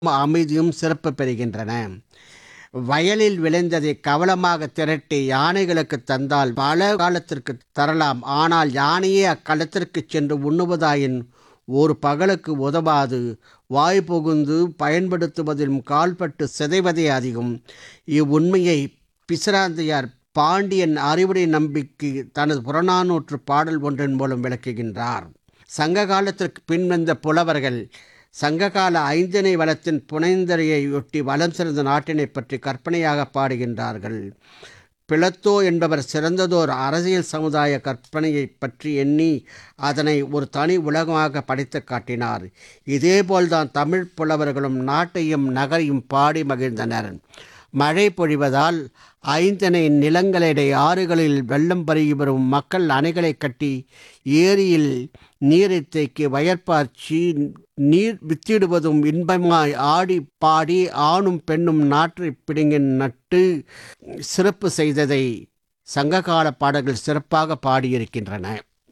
அமைதியும் சிறப்பு பெறுகின்றன வயலில் விளைந்ததை கவலமாக திரட்டி யானைகளுக்கு தந்தால் பல காலத்திற்கு தரலாம் ஆனால் யானையே அக்களத்திற்கு சென்று உண்ணுவதாயின் ஒரு பகலுக்கு உதவாது வாய் புகுந்து பயன்படுத்துவதிலும் கால்பட்டு சிதைவதே அதிகம் இவ்வுண்மையை பிசிராந்தையார் பாண்டியன் அறிவுரை நம்பிக்கை தனது புறநானூற்று பாடல் ஒன்றின் மூலம் விளக்குகின்றார் சங்க காலத்திற்கு பின்வந்த புலவர்கள் சங்ககால ஐந்திணை வளத்தின் புனைந்தரையொட்டி வளம் சிறந்த நாட்டினை பற்றி கற்பனையாக பாடுகின்றார்கள் பிளத்தோ என்பவர் சிறந்ததோர் அரசியல் சமுதாய கற்பனையை பற்றி எண்ணி அதனை ஒரு தனி உலகமாக படைத்து காட்டினார் இதேபோல்தான் தமிழ் புலவர்களும் நாட்டையும் நகரையும் பாடி மகிழ்ந்தனர் மழை பொழிவதால் ஐந்தனை நிலங்களிடை ஆறுகளில் வெள்ளம் பருகி வரும் மக்கள் அணைகளை கட்டி ஏரியில் நீரை தேக்கி வயற்பாய்ச்சி நீர் வித்திடுவதும் இன்பமாய் ஆடி பாடி ஆணும் பெண்ணும் நாற்றை பிடுங்கி நட்டு சிறப்பு செய்ததை சங்ககால பாடல்கள் சிறப்பாக பாடியிருக்கின்றன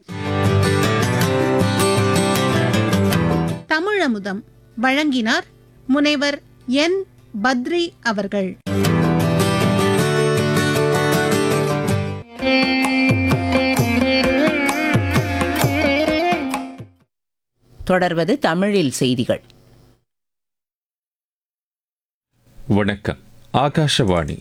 தமிழமுதம் வழங்கினார் முனைவர் என் பத்ரி அவர்கள் தொடர்வது தமிழில் செய்திகள் வணக்கம் ஆகாஷவாணி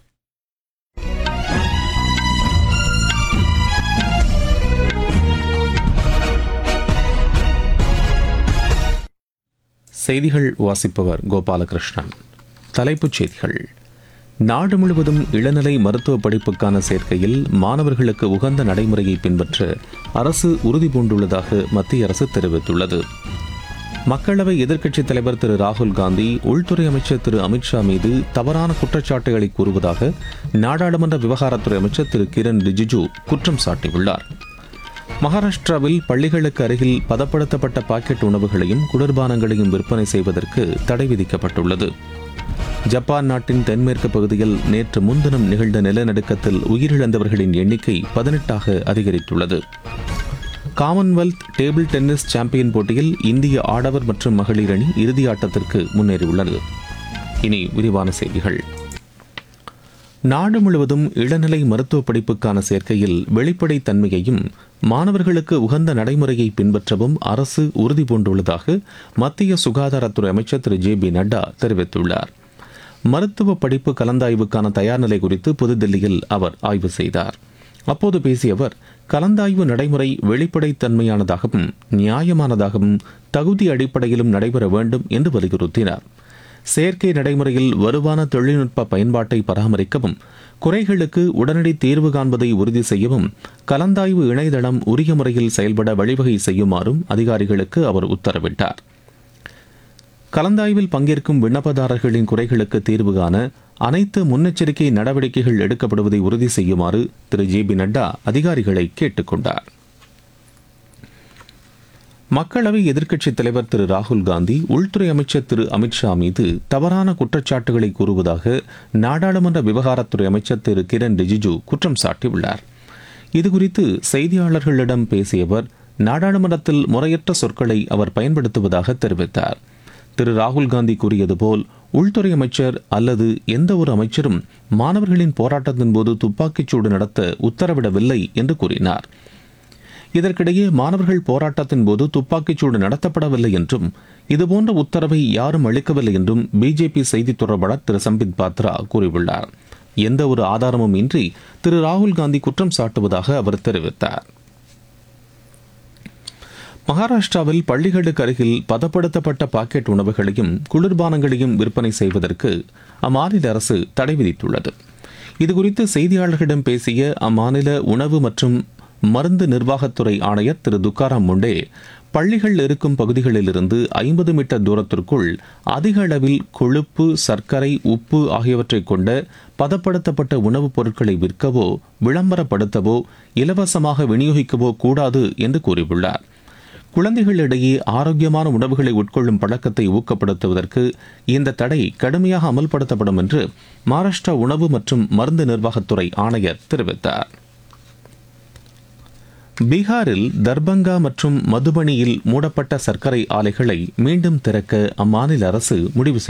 செய்திகள் வாசிப்பவர் கோபாலகிருஷ்ணன் தலைப்புச் செய்திகள் நாடு முழுவதும் இளநிலை மருத்துவ படிப்புக்கான சேர்க்கையில் மாணவர்களுக்கு உகந்த நடைமுறையை பின்பற்ற அரசு உறுதி பூண்டுள்ளதாக மத்திய அரசு தெரிவித்துள்ளது மக்களவை எதிர்க்கட்சித் தலைவர் திரு ராகுல் காந்தி உள்துறை அமைச்சர் திரு அமித்ஷா மீது தவறான குற்றச்சாட்டுகளை கூறுவதாக நாடாளுமன்ற விவகாரத்துறை அமைச்சர் திரு கிரண் ரிஜிஜு குற்றம் சாட்டியுள்ளார் மகாராஷ்டிராவில் பள்ளிகளுக்கு அருகில் பதப்படுத்தப்பட்ட பாக்கெட் உணவுகளையும் குளிர்பானங்களையும் விற்பனை செய்வதற்கு தடை விதிக்கப்பட்டுள்ளது ஜப்பான் நாட்டின் தென்மேற்கு பகுதியில் நேற்று முன்தினம் நிகழ்ந்த நிலநடுக்கத்தில் உயிரிழந்தவர்களின் எண்ணிக்கை பதினெட்டாக அதிகரித்துள்ளது காமன்வெல்த் டேபிள் டென்னிஸ் சாம்பியன் போட்டியில் இந்திய ஆடவர் மற்றும் மகளிர் அணி இறுதி ஆட்டத்திற்கு முன்னேறியுள்ளது இனி விரிவான செய்திகள் நாடு முழுவதும் இளநிலை மருத்துவ படிப்புக்கான சேர்க்கையில் வெளிப்படைத் தன்மையையும் மாணவர்களுக்கு உகந்த நடைமுறையை பின்பற்றவும் அரசு உறுதி பூண்டுள்ளதாக மத்திய சுகாதாரத்துறை அமைச்சர் திரு ஜே பி நட்டா தெரிவித்துள்ளார் மருத்துவ படிப்பு கலந்தாய்வுக்கான தயார் நிலை குறித்து புதுதில்லியில் அவர் ஆய்வு செய்தார் அப்போது பேசிய அவர் கலந்தாய்வு நடைமுறை வெளிப்படைத்தன்மையானதாகவும் நியாயமானதாகவும் தகுதி அடிப்படையிலும் நடைபெற வேண்டும் என்று வலியுறுத்தினார் செயற்கை நடைமுறையில் வலுவான தொழில்நுட்ப பயன்பாட்டை பராமரிக்கவும் குறைகளுக்கு உடனடி தீர்வு காண்பதை உறுதி செய்யவும் கலந்தாய்வு இணையதளம் உரிய முறையில் செயல்பட வழிவகை செய்யுமாறும் அதிகாரிகளுக்கு அவர் உத்தரவிட்டார் கலந்தாய்வில் பங்கேற்கும் விண்ணப்பதாரர்களின் குறைகளுக்கு தீர்வு காண அனைத்து முன்னெச்சரிக்கை நடவடிக்கைகள் எடுக்கப்படுவதை உறுதி செய்யுமாறு திரு ஜே பி நட்டா அதிகாரிகளை கேட்டுக்கொண்டார் மக்களவை எதிர்க்கட்சித் தலைவர் திரு ராகுல் காந்தி உள்துறை அமைச்சர் திரு அமித்ஷா மீது தவறான குற்றச்சாட்டுகளை கூறுவதாக நாடாளுமன்ற விவகாரத்துறை அமைச்சர் திரு கிரண் ரிஜிஜு குற்றம் சாட்டியுள்ளார் இதுகுறித்து செய்தியாளர்களிடம் பேசிய அவர் நாடாளுமன்றத்தில் முறையற்ற சொற்களை அவர் பயன்படுத்துவதாக தெரிவித்தார் திரு ராகுல் காந்தி கூறியது போல் உள்துறை அமைச்சர் அல்லது எந்த ஒரு அமைச்சரும் மாணவர்களின் போராட்டத்தின் போது துப்பாக்கிச்சூடு நடத்த உத்தரவிடவில்லை என்று கூறினார் இதற்கிடையே மாணவர்கள் போராட்டத்தின் போது துப்பாக்கிச்சூடு நடத்தப்படவில்லை என்றும் இதுபோன்ற உத்தரவை யாரும் அளிக்கவில்லை என்றும் பிஜேபி செய்தி தொடர்பாளர் திரு சம்பித் பாத்ரா கூறியுள்ளார் எந்த ஒரு ஆதாரமும் இன்றி திரு ராகுல் காந்தி குற்றம் சாட்டுவதாக அவர் தெரிவித்தார் மகாராஷ்டிராவில் பள்ளிகளுக்கு அருகில் பதப்படுத்தப்பட்ட பாக்கெட் உணவுகளையும் குளிர்பானங்களையும் விற்பனை செய்வதற்கு அம்மாநில அரசு தடை விதித்துள்ளது இதுகுறித்து செய்தியாளர்களிடம் பேசிய அம்மாநில உணவு மற்றும் மருந்து நிர்வாகத்துறை ஆணையர் திரு துக்காராம் முண்டே பள்ளிகள் இருக்கும் பகுதிகளிலிருந்து ஐம்பது மீட்டர் தூரத்திற்குள் அதிக அளவில் கொழுப்பு சர்க்கரை உப்பு ஆகியவற்றை கொண்ட பதப்படுத்தப்பட்ட உணவுப் பொருட்களை விற்கவோ விளம்பரப்படுத்தவோ இலவசமாக விநியோகிக்கவோ கூடாது என்று கூறியுள்ளார் குழந்தைகளிடையே ஆரோக்கியமான உணவுகளை உட்கொள்ளும் பழக்கத்தை ஊக்கப்படுத்துவதற்கு இந்த தடை கடுமையாக அமல்படுத்தப்படும் என்று மகாராஷ்டிரா உணவு மற்றும் மருந்து நிர்வாகத்துறை ஆணையர் தெரிவித்தார் பீகாரில் தர்பங்கா மற்றும் மதுபனியில் மூடப்பட்ட சர்க்கரை ஆலைகளை மீண்டும் திறக்க அம்மாநில அரசு முடிவு செய்துள்ளது